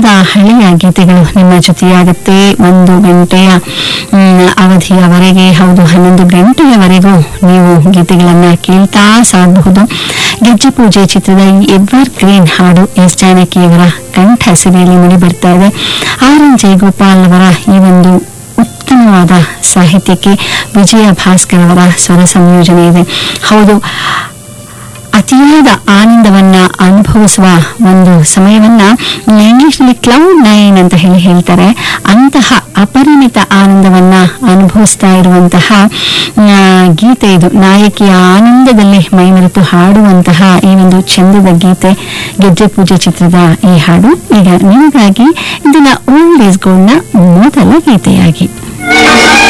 ಸೊಗಸಾದ ಹಳೆಯ ಗೀತೆಗಳು ನಿಮ್ಮ ಜೊತೆಯಾಗುತ್ತೆ ಒಂದು ಗಂಟೆಯ ಮ್, ಅವಧಿಯವರೆಗೆ ಹೌದು ಹನ್ನೊಂದು ಗಂಟೆಯವರೆಗೂ ನೀವು ಗೀತೆಗಳನ್ನ ಕೇಳ್ತಾ ಸಾಗಬಹುದು ಗೆಜ್ಜೆ ಪೂಜೆ ಚಿತ್ರದ ಈ ಎವರ್ ಗ್ರೀನ್ ಹಾಡು ಎಸ್ ಜಾನಕಿಯವರ ಕಂಠ ಸಿರಿಯಲ್ಲಿ ಮೂಡಿ ಬರ್ತಾ ಇದೆ ಆರ್ ಎನ್ ಜಯಗೋಪಾಲ್ ಅವರ ಈ ಒಂದು ಉತ್ತಮವಾದ ಸಾಹಿತ್ಯಕ್ಕೆ ವಿಜಯ ಭಾಸ್ಕರ್ ಅವರ ಸ್ವರ ಸಂಯೋಜನೆ ಇದೆ ಹೌದು ಅತಿಯಾದ ಆನಂದವನ್ನ ಅನುಭವಿಸುವ ಒಂದು ಸಮಯವನ್ನ ಇಂಗ್ಲಿಷ್ನಲ್ಲಿ ಕ್ಲೌಡ್ ನೈನ್ ಅಂತ ಹೇಳಿ ಹೇಳ್ತಾರೆ ಅಂತಹ ಅಪರಿಮಿತ ಆನಂದವನ್ನ ಅನುಭವಿಸ್ತಾ ಇರುವಂತಹ ಆ, ಗೀತೆ ಇದು ನಾಯಕಿಯ ಆನಂದದಲ್ಲಿ ಮೈಮರೆತು ಹಾಡುವಂತಹ ಈ ಒಂದು ಚಂದದ ಗೀತೆ ಗೆಜ್ಜೆ ಪೂಜೆ ಚಿತ್ರದ ಈ ಹಾಡು ಈಗ ನಿಮಗಾಗಿ ಇದನ್ನ ಓಲ್ಡ್ ಈಸ್ ಗೋಲ್ಡ್ನ ಮೊದಲ ಗೀತೆಯಾಗಿ